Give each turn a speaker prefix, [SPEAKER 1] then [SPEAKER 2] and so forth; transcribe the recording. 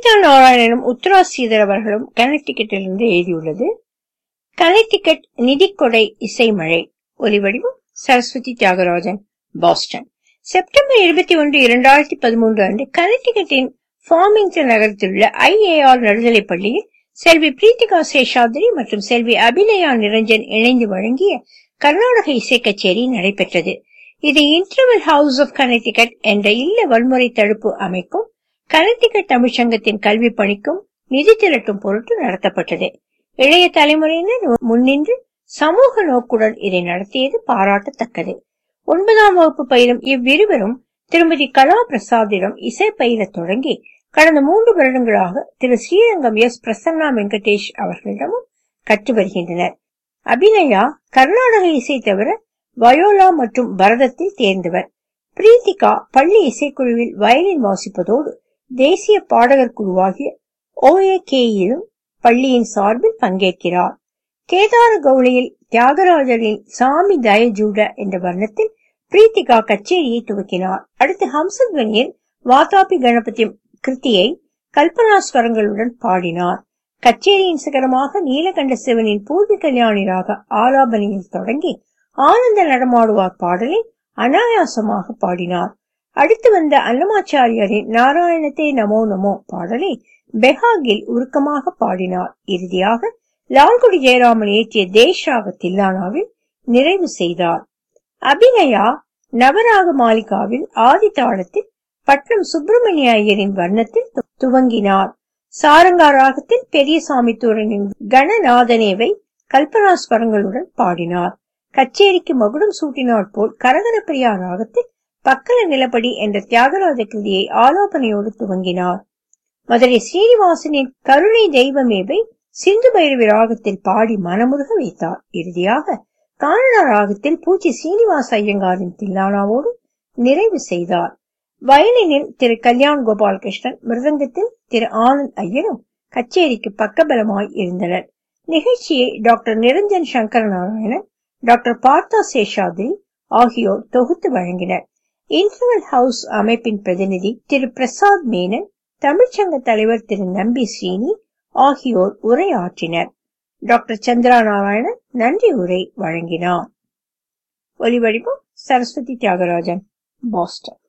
[SPEAKER 1] கீதா நாராயணனும் உத்தரா ஸ்ரீதர் அவர்களும் கனெக்டிகட்டிலிருந்து எழுதியுள்ளது கனெக்டிகட் நிதிக்கொடை இசைமழை ஒலிவடிவம் சரஸ்வதி தியாகராஜன் பாஸ்டன் செப்டம்பர் இருபத்தி ஒன்று இரண்டாயிரத்தி பதிமூன்று அன்று கனெக்டிகட்டின் ஃபார்மிங்டன் நகரத்திலுள்ள ஐஏஆர் நடுநிலைப் பள்ளியில் செல்வி பிரீத்திகா சேஷாத்ரி மற்றும் செல்வி அபிநயா நிரஞ்சன் இணைந்து வழங்கிய கர்நாடக இசை கச்சேரி நடைபெற்றது இது இன்டர்வல் ஹவுஸ் ஆஃப் கனெக்டிகட் என்ற இல்ல வன்முறை தடுப்பு அமைக்கும் கனெக்டிகட் தமிழ்ச்சங்கத்தின் கல்வி பணிக்கும் நிதி திரட்டும் பொருட்டு நடத்தப்பட்டது இளைய தலைமுறையினர் முன்னின்று சமூக நோக்குடன் இதை நடத்தியது பாராட்டத்தக்கது ஒன்பதாம் வகுப்பு பயிலும் இவ்விருவரும் திருமதி கலா பிரசாத்திடம் இசை பயிலத் தொடங்கி கடந்த மூன்று வருடங்களாக திரு ஸ்ரீரங்கம் எஸ் பிரசன்னா வெங்கடேஷ் அவர்களிடமும் கற்று வருகின்றனர் அபிநயா கர்நாடக இசை தவிர வயோலா மற்றும் பரதத்தில் தேர்ந்தவர் பிரீத்திகா பள்ளி இசைக்குழுவில் வயலின் வாசிப்பதோடு தேசிய பாடகர் குழுவாகிய ஓஏகேயிலும் பள்ளியின் சார்பில் பங்கேற்கிறார் கேதார கவுளியில் தியாகராஜரின் சாமி தயஜூட என்ற வர்ணத்தில் பிரீத்திகா கச்சேரியை துவக்கினார் அடுத்து ஹம்சத்வனியில் வாதாபி கணபதி கிருத்தியை கல்பனா ஸ்வரங்களுடன் பாடினார் கச்சேரியின் சிகரமாக நீலகண்ட சிவனின் பூர்வி கல்யாணிராக ஆலாபனையில் தொடங்கி ஆனந்த நடமாடுவார் பாடலை அனாயாசமாக பாடினார் அடுத்து வந்த அன்னமாச்சாரியரின் நாராயணத்தே நமோ நமோ பாடலை பெஹாகில் உருக்கமாக பாடினார் இறுதியாக லால்குடி ஜெயராமன் இயற்றிய தேஷாக தில்லானாவில் நிறைவு செய்தார் அபிநயா நவராக மாளிகாவில் ஆதி தாளத்தில் பட்னம் சுப்பிரமணிய ஐயரின் வர்ணத்தில் துவங்கினார் சாரங்கா ராகத்தில் பெரியசாமி தூரனின் கணநாதனேவை கல்பனா ஸ்வரங்களுடன் பாடினார் கச்சேரிக்கு மகுடம் சூட்டினாற் போல் கரகரப்பிரியா ராகத்தில் பக்கல நிலப்படி என்ற தியாகராஜ கிருதியை ஆலோபனையோடு துவங்கினார் மதுரை ஸ்ரீனிவாசனின் கருணை தெய்வமேவை சிந்து பைரவி ராகத்தில் பாடி மனமுருக வைத்தார் இறுதியாக கானடா ராகத்தில் பூச்சி சீனிவாச ஐயங்காரின் தில்லானாவோடு நிறைவு செய்தார் வயலினில் திரு கல்யாண் கோபாலகிருஷ்ணன் மிருதங்கத்தில் திரு ஆனந்த் ஐயரும் கச்சேரிக்கு பக்கபலமாய் இருந்தனர் நிகழ்ச்சியை டாக்டர் நிரஞ்சன் சங்கர நாராயணன் டாக்டர் பார்த்தா சேஷாத்ரி ஆகியோர் தொகுத்து வழங்கினர் இன்டர்வல் ஹவுஸ் அமைப்பின் பிரதிநிதி திரு பிரசாத் மேனன் தமிழ்ச்சங்க தலைவர் திரு நம்பி ஸ்ரீனி ஆகியோர் உரையாற்றினர் டாக்டர் சந்திரா நாராயணன் நன்றி உரை வழங்கினார் ஒலிவடிவம் சரஸ்வதி தியாகராஜன் பாஸ்டன்